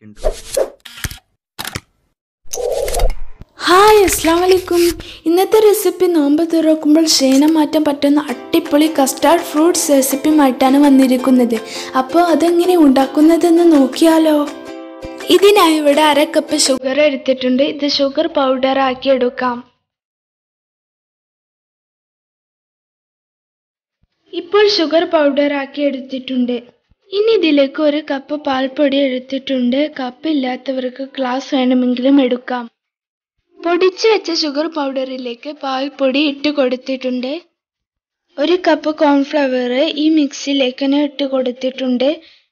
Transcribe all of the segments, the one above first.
intro hi അസ്സാം വലൈക്കും ഇന്നത്തെ റെസിപ്പി നോമ്പ് തുറക്കുമ്പോൾ ക്ഷീണം മാറ്റാൻ പറ്റുന്ന അടിപൊളി കസ്റ്റാർഡ് ഫ്രൂട്ട്സ് റെസിപ്പിയുമായിട്ടാണ് വന്നിരിക്കുന്നത് അപ്പോൾ അതെങ്ങനെ ഉണ്ടാക്കുന്നതെന്ന് നോക്കിയാലോ ഇതിനായി ഇവിടെ അര കപ്പ് ഷുഗർ എടുത്തിട്ടുണ്ട് ഇത് ഷുഗർ പൗഡർ ആക്കി എടുക്കാം ഇപ്പോൾ ഷുഗർ പൗഡർ ആക്കി എടുത്തിട്ടുണ്ട് ഇനി ഇതിലേക്ക് ഒരു കപ്പ് പാൽപ്പൊടി എടുത്തിട്ടുണ്ട് കപ്പ് ഇല്ലാത്തവർക്ക് ഗ്ലാസ് വേണമെങ്കിലും എടുക്കാം പൊടിച്ചു വെച്ച ഷുഗർ പൗഡറിലേക്ക് പാൽപ്പൊടി ഇട്ട് കൊടുത്തിട്ടുണ്ട് ഒരു കപ്പ് കോൺഫ്ലവർ ഈ മിക്സിയിലേക്ക് തന്നെ ഇട്ട് കൊടുത്തിട്ടുണ്ട്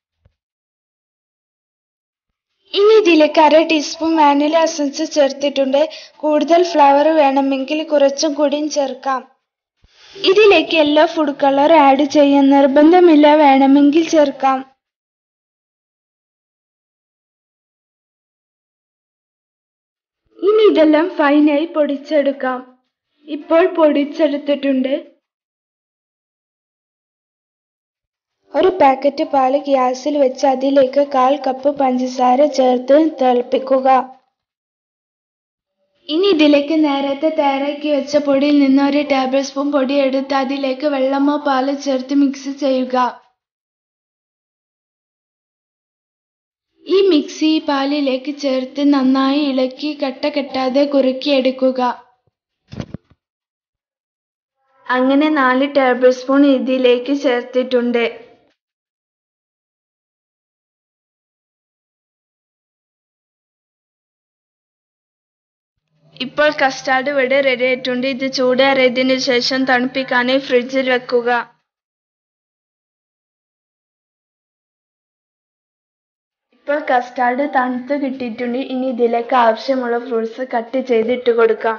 ഇനി ഇതിലേക്ക് അര ടീസ്പൂൺ വാനില എസൻസ് ചേർത്തിട്ടുണ്ട് കൂടുതൽ ഫ്ലവർ വേണമെങ്കിൽ കുറച്ചും കൂടിയും ചേർക്കാം ഇതിലേക്ക് യെല്ലോ ഫുഡ് കളർ ആഡ് ചെയ്യാൻ നിർബന്ധമില്ല വേണമെങ്കിൽ ചേർക്കാം ഇനി ഇതെല്ലാം ഫൈനായി പൊടിച്ചെടുക്കാം ഇപ്പോൾ പൊടിച്ചെടുത്തിട്ടുണ്ട് ഒരു പാക്കറ്റ് പാല് ഗ്യാസിൽ വെച്ച് അതിലേക്ക് കാൽ കപ്പ് പഞ്ചസാര ചേർത്ത് തിളപ്പിക്കുക ഇനി ഇതിലേക്ക് നേരത്തെ തയ്യാറാക്കി വെച്ച പൊടിയിൽ നിന്ന് ഒരു ടേബിൾ സ്പൂൺ പൊടി എടുത്ത് അതിലേക്ക് വെള്ളമോ പാലോ ചേർത്ത് മിക്സ് ചെയ്യുക ഈ മിക്സി പാലിലേക്ക് ചേർത്ത് നന്നായി ഇളക്കി കട്ട കെട്ടാതെ കുറുക്കിയെടുക്കുക അങ്ങനെ നാല് ടേബിൾ സ്പൂൺ ഇതിലേക്ക് ചേർത്തിട്ടുണ്ട് ഇപ്പോൾ കസ്റ്റാർഡ് ഇവിടെ റെഡി ആയിട്ടുണ്ട് ഇത് ചൂടേറിയതിനു ശേഷം തണുപ്പിക്കാനായി ഫ്രിഡ്ജിൽ വെക്കുക ഇപ്പോൾ കസ്റ്റാർഡ് തണുത്ത് കിട്ടിയിട്ടുണ്ട് ഇനി ഇതിലേക്ക് ആവശ്യമുള്ള ഫ്രൂട്ട്സ് കട്ട് ചെയ്ത് ഇട്ട് കൊടുക്കാം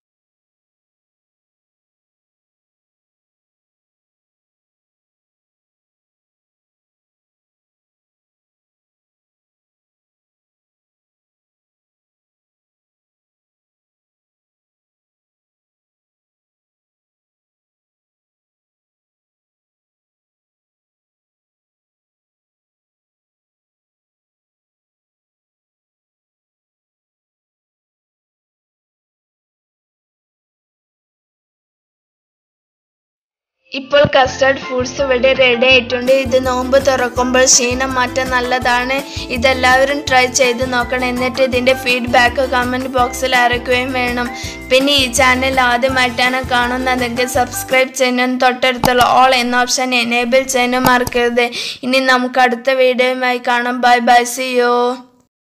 ഇപ്പോൾ കസ്റ്റർഡ് ഫ്രൂട്ട്സ് ഇവിടെ റെഡി ആയിട്ടുണ്ട് ഇത് നോമ്പ് തുറക്കുമ്പോൾ ക്ഷീണം മാറ്റാൻ നല്ലതാണ് ഇതെല്ലാവരും ട്രൈ ചെയ്ത് നോക്കണം എന്നിട്ട് ഇതിൻ്റെ ഫീഡ്ബാക്ക് കമൻറ്റ് ബോക്സിൽ അറിയിക്കുകയും വേണം പിന്നെ ഈ ചാനൽ ആദ്യമായിട്ടാണ് കാണുന്നതെങ്കിൽ സബ്സ്ക്രൈബ് ചെയ്യാനും തൊട്ടടുത്തുള്ള ഓൾ എന്ന ഓപ്ഷൻ എനേബിൾ ചെയ്യാനും മറക്കരുത് ഇനി നമുക്ക് അടുത്ത വീഡിയോയുമായി കാണാം ബൈ ബൈ സി യു